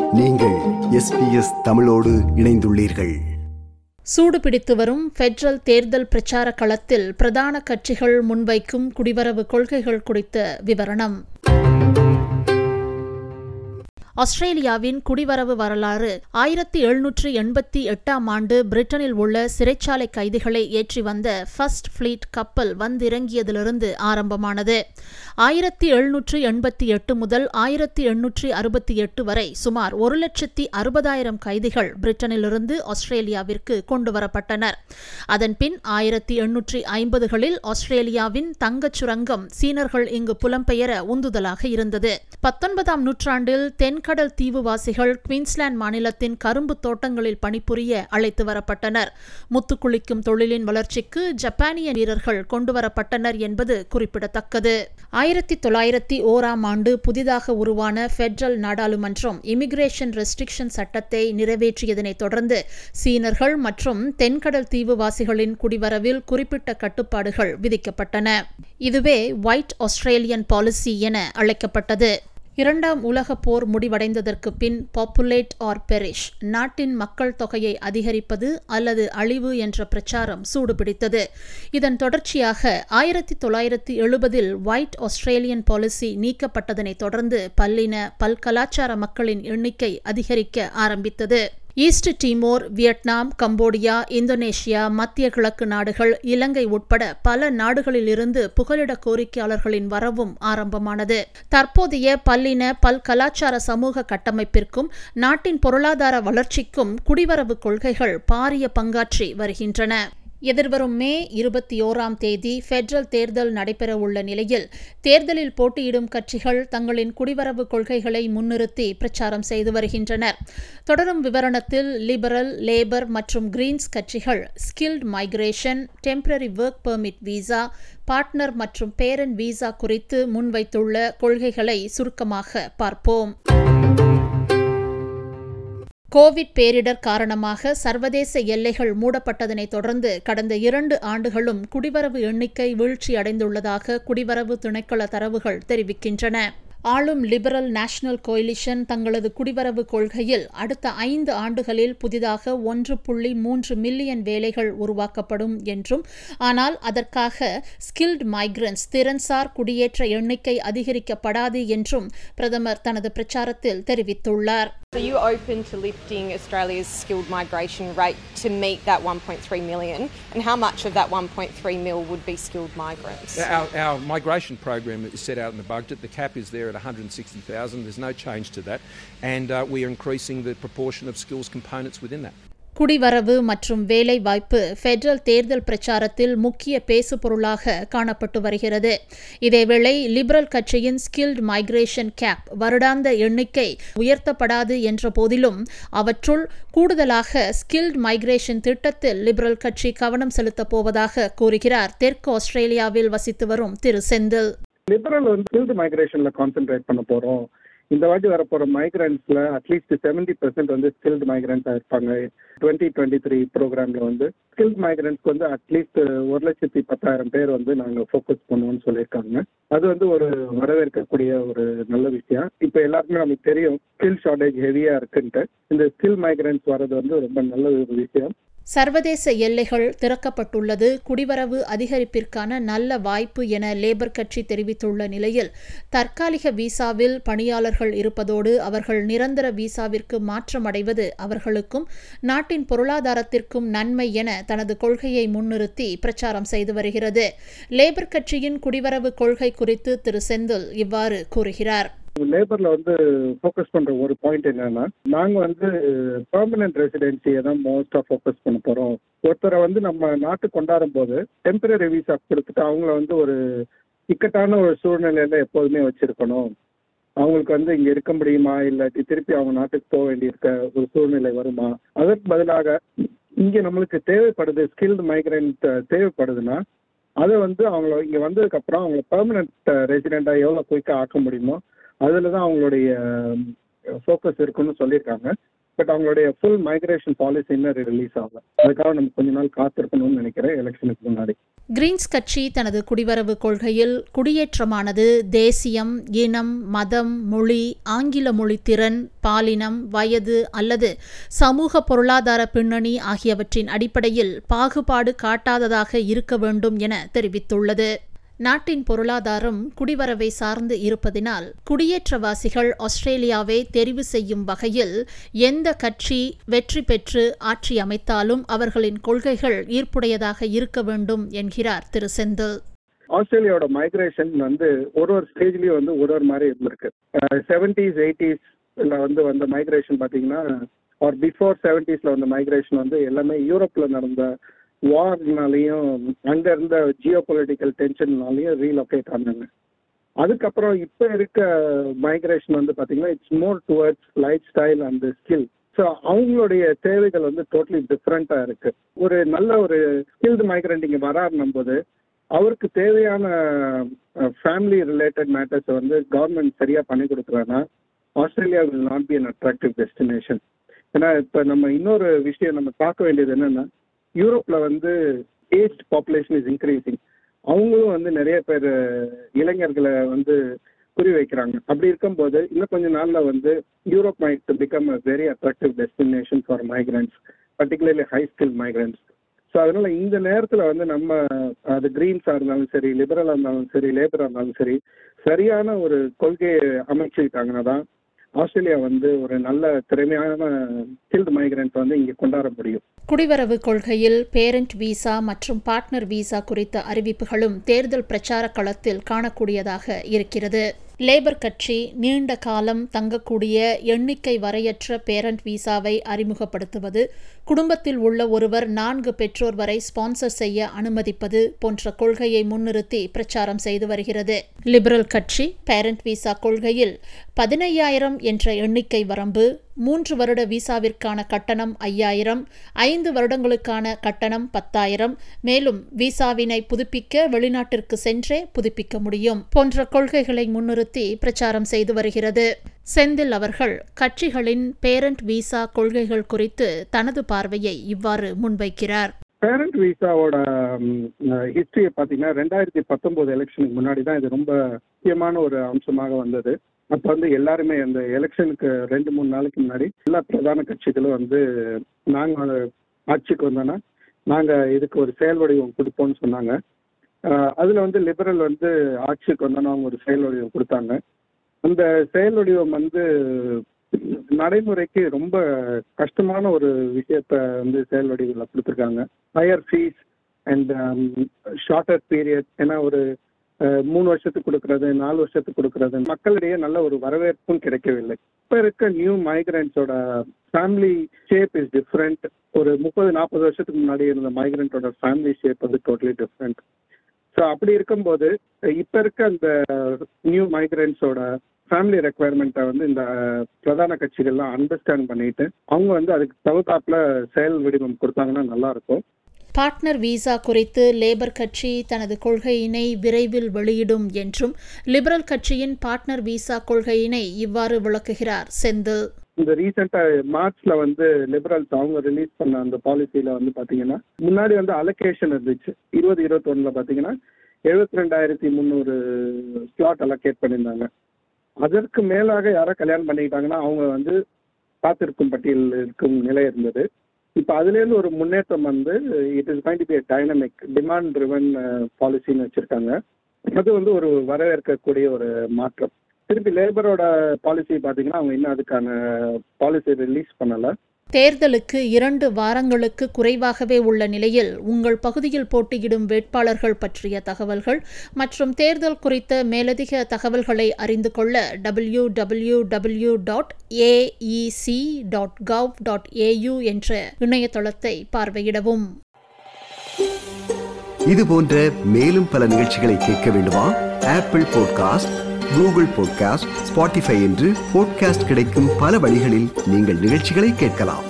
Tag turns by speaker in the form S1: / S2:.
S1: நீங்கள் எஸ்பிஎஸ் தமிழோடு இணைந்துள்ளீர்கள்
S2: சூடு பிடித்து வரும் ஃபெடரல் தேர்தல் பிரச்சார களத்தில் பிரதான கட்சிகள் முன்வைக்கும் குடிவரவு கொள்கைகள் குறித்த விவரணம் ஆஸ்திரேலியாவின் குடிவரவு வரலாறு ஆயிரத்தி எழுநூற்று எண்பத்தி எட்டாம் ஆண்டு பிரிட்டனில் உள்ள சிறைச்சாலை கைதிகளை ஏற்றி வந்த ஃபர்ஸ்ட் ஃபிளீட் கப்பல் வந்திறங்கியதிலிருந்து ஆரம்பமானது ஆயிரத்தி எழுநூற்று எண்பத்தி எட்டு முதல் ஆயிரத்தி எண்ணூற்றி அறுபத்தி எட்டு வரை சுமார் ஒரு லட்சத்தி அறுபதாயிரம் கைதிகள் பிரிட்டனிலிருந்து ஆஸ்திரேலியாவிற்கு கொண்டுவரப்பட்டனர் அதன்பின் ஆயிரத்தி எண்ணூற்றி ஐம்பதுகளில் ஆஸ்திரேலியாவின் தங்கச் சுரங்கம் சீனர்கள் இங்கு புலம்பெயர உந்துதலாக இருந்தது பத்தொன்பதாம் நூற்றாண்டில் தென்கடல் தீவுவாசிகள் குயின்ஸ்லாந்து மாநிலத்தின் கரும்பு தோட்டங்களில் பணிபுரிய அழைத்து வரப்பட்டனர் முத்துக்குளிக்கும் தொழிலின் வளர்ச்சிக்கு ஜப்பானிய வீரர்கள் கொண்டுவரப்பட்டனர் என்பது குறிப்பிடத்தக்கது ஆயிரத்தி தொள்ளாயிரத்தி ஓராம் ஆண்டு புதிதாக உருவான ஃபெடரல் நாடாளுமன்றம் இமிகிரேஷன் ரெஸ்ட்ரிக்ஷன் சட்டத்தை நிறைவேற்றியதனைத் தொடர்ந்து சீனர்கள் மற்றும் தென்கடல் தீவுவாசிகளின் குடிவரவில் குறிப்பிட்ட கட்டுப்பாடுகள் விதிக்கப்பட்டன இதுவே ஒயிட் ஆஸ்திரேலியன் பாலிசி என அழைக்கப்பட்டது இரண்டாம் உலகப் போர் முடிவடைந்ததற்கு பின் பாப்புலேட் ஆர் பெரிஷ் நாட்டின் மக்கள் தொகையை அதிகரிப்பது அல்லது அழிவு என்ற பிரச்சாரம் சூடுபிடித்தது இதன் தொடர்ச்சியாக ஆயிரத்தி தொள்ளாயிரத்தி எழுபதில் ஒயிட் ஆஸ்திரேலியன் பாலிசி நீக்கப்பட்டதனைத் தொடர்ந்து பல்லின பல்கலாச்சார மக்களின் எண்ணிக்கை அதிகரிக்க ஆரம்பித்தது East Timor Vietnam Cambodia Indonesia மத்திய கிழக்கு நாடுகள் இலங்கை உட்பட பல நாடுகளிலிருந்து புகலிட கோரிக்கையாளர்களின் வரவும் ஆரம்பமானது தற்போதைய பல்லின பல்கலாச்சார சமூக கட்டமைப்பிற்கும் நாட்டின் பொருளாதார வளர்ச்சிக்கும் குடிவரவு கொள்கைகள் பாரிய பங்காற்றி வருகின்றன எதிர்வரும் மே இருபத்தி ஓராம் தேதி ஃபெடரல் தேர்தல் நடைபெறவுள்ள நிலையில் தேர்தலில் போட்டியிடும் கட்சிகள் தங்களின் குடிவரவு கொள்கைகளை முன்னிறுத்தி பிரச்சாரம் செய்து வருகின்றனர் தொடரும் விவரணத்தில் லிபரல் லேபர் மற்றும் கிரீன்ஸ் கட்சிகள் skilled migration temporary work permit visa partner மற்றும் பேரண்ட் விசா குறித்து முன்வைத்துள்ள கொள்கைகளை சுருக்கமாக பார்ப்போம் கோவிட் பேரிடர் காரணமாக சர்வதேச எல்லைகள் மூடப்பட்டதனைத் தொடர்ந்து கடந்த இரண்டு ஆண்டுகளும் குடிவரவு எண்ணிக்கை வீழ்ச்சியடைந்துள்ளதாக குடிவரவு திணைக்கள தரவுகள் தெரிவிக்கின்றன ஆளும் லிபரல் நேஷனல் கோயிலிஷன் தங்களது குடிவரவு கொள்கையில் அடுத்த ஐந்து ஆண்டுகளில் புதிதாக ஒன்று புள்ளி மூன்று மில்லியன் வேலைகள் உருவாக்கப்படும் என்றும் ஆனால் அதற்காக ஸ்கில்ட் மைக்ரன்ஸ் திறன்சார் குடியேற்ற எண்ணிக்கை அதிகரிக்கப்படாது என்றும் பிரதமர் தனது பிரச்சாரத்தில் தெரிவித்துள்ளார்
S3: Are you open to lifting Australia's skilled migration rate to meet that 1.3 million? And how much of that 1.3 mil would be skilled migrants?
S4: Our, our migration program is set out in the budget. The cap is there at 160,000. There's no change to that. And uh, we are increasing the proportion of skills components within that.
S2: குடிவரவு மற்றும் வேலை வாய்ப்பு federal தேர்தல் பிரச்சாரத்தில் முக்கிய பேசுபொருளாக காணப்பட்டு வருகிறது இதேவேளை லிபரல் கட்சியின் ஸ்கில்ட் மைக்ரேஷன் கேப் வருடாந்த எண்ணிக்கை உயர்த்தப்படாது என்ற போதிலும் அவற்றுள் கூடுதலாக ஸ்கில்ட் மைக்ரேஷன் திட்டத்தில் லிபரல் கட்சி கவனம் செலுத்தப் போவதாக கூறுகிறார் தெற்கு ஆஸ்திரேலியாவில் வசித்து வரும் திரு செந்தில்
S5: லிபரல் வந்து ஸ்கில்டு மைக்ரேஷன்ல கான்சென்ட்ரேட் பண்ண போறோம் இந்த வாட்டி வரப்போற மைக்ரன்ஸ்ல அட்லீஸ்ட் செவன்டி பெர்சென்ட் வந்து ஸ்கில்டு மைக்ரன்ஸா இருப்பாங்க டுவெண்ட்டி டுவெண்ட்டி த்ரீ ப்ரோக்ராம்ல வந்து ஸ்கில்ட் மைக்ரன்ஸ்க்கு வந்து அட்லீஸ்ட் ஒரு லட்சத்தி பத்தாயிரம் பேர் வந்து நாங்க ஃபோக்கஸ் பண்ணுவோம்னு சொல்லியிருக்காங்க அது வந்து ஒரு வரவேற்கக்கூடிய ஒரு நல்ல விஷயம் இப்போ எல்லாருக்குமே நமக்கு தெரியும் ஸ்கில் ஷார்டேஜ் ஹெவியா இருக்குன்ட்டு இந்த ஸ்கில் மைக்ரன்ஸ் வர்றது வந்து ரொம்ப நல்ல ஒரு விஷயம்
S2: சர்வதேச எல்லைகள் திறக்கப்பட்டுள்ளது குடிவரவு அதிகரிப்பிற்கான நல்ல வாய்ப்பு என லேபர் கட்சி தெரிவித்துள்ள நிலையில் தற்காலிக விசாவில் பணியாளர்கள் இருப்பதோடு அவர்கள் நிரந்தர விசாவிற்கு மாற்றமடைவது அவர்களுக்கும் நாட்டின் பொருளாதாரத்திற்கும் நன்மை என தனது கொள்கையை முன்னிறுத்தி பிரச்சாரம் செய்து வருகிறது லேபர் கட்சியின் குடிவரவு கொள்கை குறித்து திரு செந்தில் இவ்வாறு கூறுகிறார்
S5: லேபர்ல வந்து ஃபோக்கஸ் பண்ற ஒரு பாயிண்ட் என்னன்னா நாங்க வந்து பெர்மனன்ட் ரெசிடென்சியை தான் மோஸ்டா ஃபோக்கஸ் பண்ண போறோம் ஒருத்தரை வந்து நம்ம நாட்டு கொண்டாடும் போது டெம்பரரி விசா கொடுத்துட்டு அவங்கள வந்து ஒரு இக்கட்டான ஒரு சூழ்நிலையில எப்போதுமே வச்சிருக்கணும் அவங்களுக்கு வந்து இங்க இருக்க முடியுமா இல்லாட்டி திருப்பி அவங்க நாட்டுக்கு போக வேண்டியிருக்க ஒரு சூழ்நிலை வருமா அதற்கு பதிலாக இங்க நம்மளுக்கு தேவைப்படுது ஸ்கில்டு மைக்ரண்ட் தேவைப்படுதுன்னா அதை வந்து அவங்கள இங்க வந்ததுக்கு அப்புறம் அவங்கள பெர்மனன்ட் ரெசிடென்டா எவ்வளவு குயிக்கா ஆக்க முடியுமோ அதுல தான் அவங்களுடைய ஃபோக்கஸ் இருக்குன்னு சொல்லியிருக்காங்க பட் அவங்களுடைய ஃபுல் மைக்ரேஷன் பாலிசி இன்னும் ரிலீஸ் ஆகல அதுக்காக நம்ம கொஞ்ச நாள் காத்திருக்கணும்னு நினைக்கிறேன் எலெக்ஷனுக்கு முன்னாடி
S2: கிரீன்ஸ் கட்சி தனது குடிவரவு கொள்கையில் குடியேற்றமானது தேசியம் இனம் மதம் மொழி ஆங்கில மொழி திறன் பாலினம் வயது அல்லது சமூக பொருளாதார பின்னணி ஆகியவற்றின் அடிப்படையில் பாகுபாடு காட்டாததாக இருக்க வேண்டும் என தெரிவித்துள்ளது நாட்டின் பொருளாதாரம் குடிவரவை சார்ந்து இருப்பதினால் குடியேற்றவாசிகள் ஆஸ்திரேலியாவை தெரிவு செய்யும் வகையில் எந்த கட்சி வெற்றி பெற்று ஆட்சி அமைத்தாலும் அவர்களின் கொள்கைகள் ஈர்ப்புடையதாக இருக்க வேண்டும் என்கிறார் திரு செந்தில்
S5: ஆஸ்திரேலியாவோட மைக்ரேஷன் வந்து ஒரு ஒரு ஸ்டேஜ்லயும் வந்து ஒரு ஒரு மாதிரி இருந்திருக்கு செவன்டிஸ் எயிட்டிஸ்ல வந்து வந்த மைக்ரேஷன் பாத்தீங்கன்னா ஆர் பிஃபோர் செவன்டிஸ்ல வந்த மைக்ரேஷன் வந்து எல்லாமே யூரோப்ல நடந்த வார்னாலையும் அங்க இருந்த ஜியோ பொலிட்டிக்கல் டென்ஷன்னாலையும் ரீலொகேட் ஆனாங்க அதுக்கப்புறம் இப்ப இருக்க மைக்ரேஷன் வந்து பாத்தீங்கன்னா it's more towards lifestyle and skill so அவங்களுடைய தேவைகள் வந்து டோட்டலி டிஃப்ரெண்டா இருக்கு ஒரு நல்ல ஒரு ஸ்கில்டு மைக்ரண்ட் இங்க வராருன்னும் போது அவருக்கு தேவையான ஃபேமிலி ரிலேட்டட் மேட்டர்ஸ் வந்து கவர்மெண்ட் சரியா பண்ணி கொடுக்குறாங்கன்னா Australia will not be an attractive destination ஏன்னா இப்போ நம்ம இன்னொரு விஷயம் நம்ம பார்க்க வேண்டியது என்னன்னா யூரோப்ல வந்து ஏஜ் பாப்புலேஷன் இஸ் இன்க்ரீசிங் அவங்களும் வந்து நிறைய பேர் இளைஞர்களை வந்து குறி வைக்கிறாங்க அப்படி இருக்கும்போது இன்னும் கொஞ்ச நாள்ல வந்து Europe might become a very attractive destination for migrants particularly high skill migrants so அதனால இந்த நேரத்தில் வந்து நம்ம அது கிரீன்ஸாக இருந்தாலும் சரி லிபரலாக இருந்தாலும் சரி லேபராக இருந்தாலும் சரி சரியான ஒரு கொள்கையை அமைச்சுக்கிட்டாங்கன்னா தான் ஆஸ்திரேலியா வந்து ஒரு நல்ல திறமையான ஸ்கில்டு மைக்ரண்ட் வந்து இங்கே கொண்டாட முடியும்
S2: குடிவரவு கொள்கையில் பேரண்ட் விசா மற்றும் பார்ட்னர் விசா குறித்த அறிவிப்புகளும் தேர்தல் பிரச்சார களத்தில் காணக்கூடியதாக இருக்கிறது லேபர் கட்சி நீண்ட காலம் தங்கக்கூடிய எண்ணிக்கை வரையற்ற பேரண்ட் விசாவை அறிமுகப்படுத்துவது குடும்பத்தில் உள்ள ஒருவர் நான்கு பெற்றோர் வரை ஸ்பான்சர் செய்ய அனுமதிப்பது போன்ற கொள்கையை முன்னிறுத்தி பிரச்சாரம் செய்து வருகிறது லிபரல் கட்சி பேரண்ட் விசா கொள்கையில் பதினையாயிரம் என்ற எண்ணிக்கை வரம்பு மூன்று வருட விசாவிற்கான கட்டணம் ஐயாயிரம் ஐந்து வருடங்களுக்கான கட்டணம் பத்தாயிரம் மேலும் விசாவினை புதுப்பிக்க வெளிநாட்டிற்கு சென்றே புதுப்பிக்க முடியும் போன்ற கொள்கைகளை முன்னிறுத்தி பிரச்சாரம் செய்து வருகிறது செந்தில் அவர்கள் கட்சிகளின் பேரண்ட் விசா கொள்கைகள் குறித்து தனது பார்வையை இவ்வாறு முன்வைக்கிறார்
S5: பேரண்ட் விசாவோட ஹிஸ்டரியை பார்த்தீங்கன்னா ரெண்டாயிரத்தி பத்தொன்பது எலெக்ஷனுக்கு முன்னாடி தான் இது ரொம்ப முக்கியமான ஒரு அம்சமாக வந்தது அப்போ வந்து எல்லாருமே அந்த எலெக்ஷனுக்கு ரெண்டு மூணு நாளைக்கு முன்னாடி எல்லா பிரதான கட்சிகளும் வந்து நாங்கள் ஆட்சிக்கு வந்தோன்னா நாங்கள் இதுக்கு ஒரு செயல் வடிவம் கொடுப்போம்னு சொன்னாங்க அதில் வந்து லிபரல் வந்து ஆட்சிக்கு வந்தோன்னா அவங்க ஒரு செயல் வடிவம் கொடுத்தாங்க அந்த செயல் வடிவம் வந்து நடைமுறைக்கு ரொம்ப கஷ்டமான ஒரு விஷயத்த வந்து செயல் வடிவில் கொடுத்துருக்காங்க higher fees and shorter period ஏன்னா ஒரு மூணு வருஷத்துக்கு கொடுக்கறது நாலு வருஷத்துக்கு கொடுக்கறது மக்களிடையே நல்ல ஒரு வரவேற்பும் கிடைக்கவில்லை இப்போ இருக்க நியூ மைக்ரண்ட்ஸோட ஃபேமிலி ஷேப் இஸ் டிஃப்ரெண்ட் ஒரு முப்பது நாற்பது வருஷத்துக்கு முன்னாடி இருந்த மைக்ரண்ட்டோட ஃபேமிலி ஷேப் வந்து டோட்டலி டிஃப்ரெண்ட் ஸோ அப்படி இருக்கும்போது இப்போ இருக்க அந்த நியூ மைக்ரண்ட்ஸோட ஃபேமிலி ரெக்குவயர்மெண்ட்டை வந்து இந்த பிரதான கட்சிகள்லாம் அண்டர்ஸ்டாண்ட் பண்ணிட்டு அவங்க வந்து அதுக்கு தகுத்தாப்புல செயல் வடிவம் கொடுத்தாங்கன்னா நல்லா இருக்கும்
S2: பார்ட்னர் விசா குறித்து லேபர் கட்சி தனது கொள்கையினை விரைவில் வெளியிடும் என்றும் லிபரல் கட்சியின் பார்ட்னர் விசா கொள்கையினை இவ்வாறு விளக்குகிறார் செந்தில்
S5: இந்த ரீசெண்டா மார்ச்ல வந்து லிபரல்ஸ் அவங்க ரிலீஸ் பண்ண அந்த பாலிசியில வந்து பாத்தீங்கன்னா முன்னாடி வந்து அலோகேஷன் இருந்துச்சு இருபது இருபத்தி ஒண்ணுல பாத்தீங்கன்னா எழுபத்தி ரெண்டாயிரத்தி முந்நூறு ஸ்லாட் அலோகேட் பண்ணியிருந்தாங்க அதற்கு மேலாக யாரோ கல்யாணம் பண்ணிக்கிட்டாங்கன்னா அவங்க வந்து காத்திருக்கும் பட்டியல் இருக்கும் நிலை இருந்தது இப்போ அதுலேருந்து ஒரு முன்னேற்றம் வந்து it is kind be dynamic demand driven பாலிசின்னு வச்சுருக்காங்க அது வந்து ஒரு வரவேற்கக்கூடிய ஒரு மாற்றம் திருப்பி லேபரோட பாலிசி பார்த்தீங்கன்னா அவங்க இன்னும் அதுக்கான பாலிசி ரிலீஸ் பண்ணலை
S2: தேர்தலுக்கு இரண்டு வாரங்களுக்கு குறைவாகவே உள்ள நிலையில் உங்கள் பகுதியில் போட்டியிடும் வேட்பாளர்கள் பற்றிய தகவல்கள் மற்றும் தேர்தல் குறித்த மேலதிக தகவல்களை அறிந்து கொள்ள W W W dot AEC dot gov dot AU என்ற இணையதளத்தை பார்வையிடவும்
S1: இது போன்ற மேலும் பல நிகழ்ச்சிகளை கேட்க வேண்டுமா Apple podcast Google podcast Spotify என்று பாட்காஸ்ட் கிடைக்கும் பல வழிகளில் நீங்கள் நிகழ்ச்சிகளை கேட்கலாம்